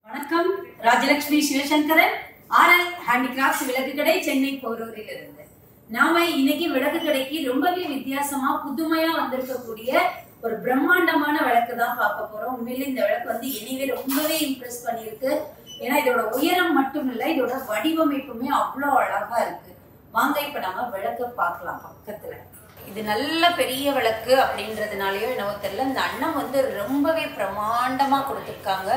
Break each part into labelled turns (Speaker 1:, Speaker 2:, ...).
Speaker 1: வணக்கம் Rajalakshmi Sivasankaran RL handicrafts விளக்கு கடை சென்னை போரூரில் இருந்து நாம இன்னைக்கு விளக்கு கடைக்கு ரொம்பவே வித்தியாசமா புதுமையா வந்திருக்கக்கூடிய ஒரு பிரம்மாண்டமான விளக்கு தான் பார்க்க போறோம் உண்மையிலே இந்த விளக்கு வந்து என்னையவே ரொம்பவே இம்ப்ரெஸ் பண்ணியிருக்கு ஏன்னா இதோட உயரம் மட்டும் இல்லை இதோட வடிவமைப்புமே அவ்வளோ அழகா இருக்கு வாங்க இப்ப நம்ம விளக்க பார்க்கலாம் பக்கத்துல இது நல்ல பெரிய விளக்கு அப்படின்றதுனாலயோ என்னவோ தெரியல இந்த அண்ணன் வந்து ரொம்பவே பிரமாண்டமா கொடுத்துருக்காங்க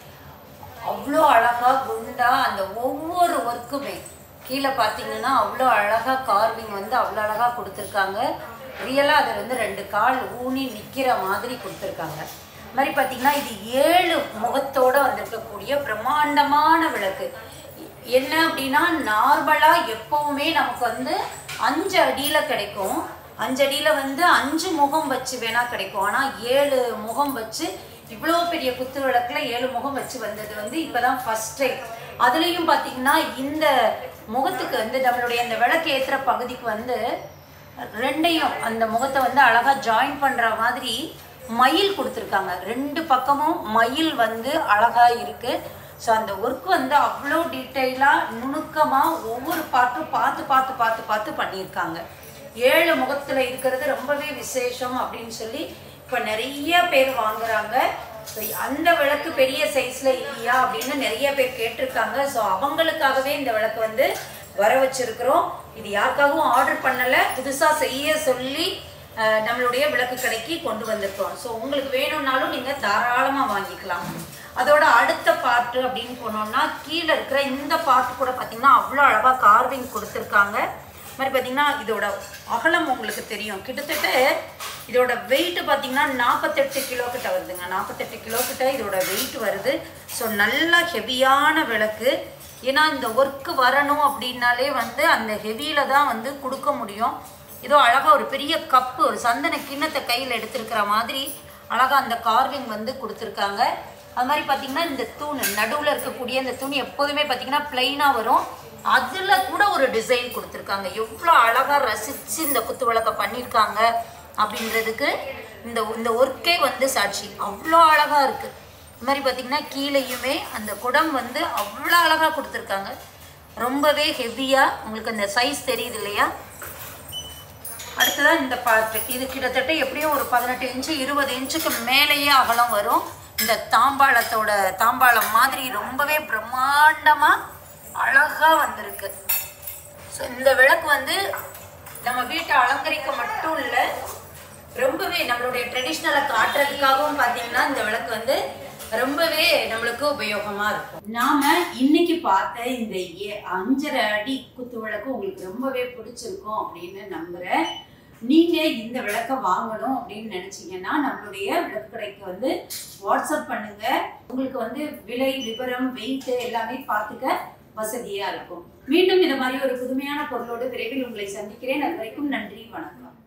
Speaker 1: அவ்வளோ அழகா குண்டா அந்த ஒவ்வொரு ஒர்க்குமே கீழே பார்த்தீங்கன்னா அவ்வளோ அழகா கார்விங் வந்து அவ்வளோ அழகா கொடுத்துருக்காங்க ரியலாக அதை வந்து ரெண்டு கால் ஊனி நிற்கிற மாதிரி கொடுத்துருக்காங்க அது மாதிரி பார்த்தீங்கன்னா இது ஏழு முகத்தோட வந்திருக்கக்கூடிய பிரம்மாண்டமான விளக்கு என்ன அப்படின்னா நார்மலாக எப்பவுமே நமக்கு வந்து அஞ்சு அடியில் கிடைக்கும் அஞ்சு அடியில் வந்து அஞ்சு முகம் வச்சு வேணா கிடைக்கும் ஆனால் ஏழு முகம் வச்சு இவ்வளோ பெரிய குத்து விளக்குல ஏழு முகம் வச்சு வந்தது வந்து இப்போதான் ஃபர்ஸ்ட் டைம் அதுலேயும் பார்த்தீங்கன்னா இந்த முகத்துக்கு வந்து நம்மளுடைய அந்த விளக்கு ஏற்றுற பகுதிக்கு வந்து ரெண்டையும் அந்த முகத்தை வந்து அழகா ஜாயின் பண்ற மாதிரி மயில் கொடுத்துருக்காங்க ரெண்டு பக்கமும் மயில் வந்து அழகா இருக்கு ஸோ அந்த ஒர்க் வந்து அவ்வளோ டீட்டெயிலாக நுணுக்கமாக ஒவ்வொரு பாட்டும் பார்த்து பார்த்து பார்த்து பார்த்து பண்ணியிருக்காங்க ஏழு முகத்தில் இருக்கிறது ரொம்பவே விசேஷம் அப்படின்னு சொல்லி இப்போ நிறைய பேர் வாங்குறாங்க ஸோ அந்த விளக்கு பெரிய சைஸில் இல்லையா அப்படின்னு நிறைய பேர் கேட்டிருக்காங்க ஸோ அவங்களுக்காகவே இந்த விளக்கு வந்து வர வச்சிருக்கிறோம் இது யாருக்காகவும் ஆர்டர் பண்ணலை புதுசாக செய்ய சொல்லி அஹ், நம்மளுடைய விளக்கு கடைக்கு கொண்டு வந்திருக்கோம் ஸோ உங்களுக்கு வேணும்னாலும் நீங்கள் தாராளமாக வாங்கிக்கலாம் அதோட அடுத்த பார்ட்டு அப்படின்னு போனோம்னா கீழே இருக்கிற இந்த பார்ட் கூட பார்த்தீங்கன்னா அவ்வளோ அழகாக கார்விங் கொடுத்துருக்காங்க மாதிரி பார்த்தீங்கன்னா இதோட அகலம் உங்களுக்கு தெரியும் கிட்டத்தட்ட இதோட வெயிட் பார்த்தீங்கன்னா நாற்பத்தெட்டு கிலோ கிட்ட வருதுங்க நாற்பத்தெட்டு கிலோ கிட்ட இதோட வெயிட் வருது ஸோ நல்லா ஹெவியான விளக்கு ஏன்னா இந்த ஒர்க்கு வரணும் அப்படின்னாலே வந்து அந்த ஹெவியில் தான் வந்து கொடுக்க முடியும் ஏதோ அழகாக ஒரு பெரிய கப்பு ஒரு சந்தன கிண்ணத்தை கையில் எடுத்திருக்கிற மாதிரி அழகாக அந்த கார்விங் வந்து கொடுத்துருக்காங்க அது மாதிரி பார்த்தீங்கன்னா இந்த தூண் நடுவில் இருக்கக்கூடிய இந்த தூண் எப்போதுமே பார்த்தீங்கன்னா பிளைனாக வரும் அதில் கூட ஒரு டிசைன் கொடுத்துருக்காங்க எவ்வளோ அழகாக ரசித்து இந்த குத்து விளக்க பண்ணியிருக்காங்க அப்படின்றதுக்கு இந்த இந்த ஒர்க்கே வந்து சாட்சி அவ்வளோ அழகாக இருக்குது இது மாதிரி பார்த்தீங்கன்னா கீழேயுமே அந்த குடம் வந்து அவ்வளோ அழகாக கொடுத்துருக்காங்க ரொம்பவே ஹெவியாக உங்களுக்கு அந்த சைஸ் தெரியுது இல்லையா அடுத்ததான் இந்த பார்ட்டு இது கிட்டத்தட்ட எப்படியும் ஒரு பதினெட்டு இன்ச்சு இருபது இன்ச்சுக்கு மேலேயே அகலம் வரும் இந்த தாம்பாளத்தோட தாம்பாளம் மாதிரி ரொம்பவே பிரம்மாண்டமாக அழகாக வந்திருக்கு ஸோ இந்த விளக்கு வந்து நம்ம வீட்டை அலங்கரிக்க மட்டும் இல்லை ரொம்பவே நம்மளுடைய ட்ரெடிஷ்னலை காட்டுறதுக்காகவும் பார்த்தீங்கன்னா இந்த விளக்கு வந்து ரொம்பவே நம்மளுக்கு உபயோகமா இருக்கும் நாம இன்னைக்கு பார்த்த இந்த ஏ- அஞ்சரை அடி குத்து விளக்கு உங்களுக்கு ரொம்பவே பிடிச்சிருக்கும் அப்படின்னு நம்புறேன் நீங்க இந்த விளக்க வாங்கணும் அப்படின்னு நினைச்சீங்கன்னா நம்மளுடைய விளக்கு கடைக்கு வந்து வாட்ஸ்அப் பண்ணுங்க உங்களுக்கு வந்து விலை விவரம் வெயிட் எல்லாமே பார்த்துக்க வசதியா இருக்கும் மீண்டும் இந்த மாதிரி ஒரு புதுமையான பொருளோடு விரைவில் உங்களை சந்திக்கிறேன் அது வரைக்கும் நன்றி வணக்கம்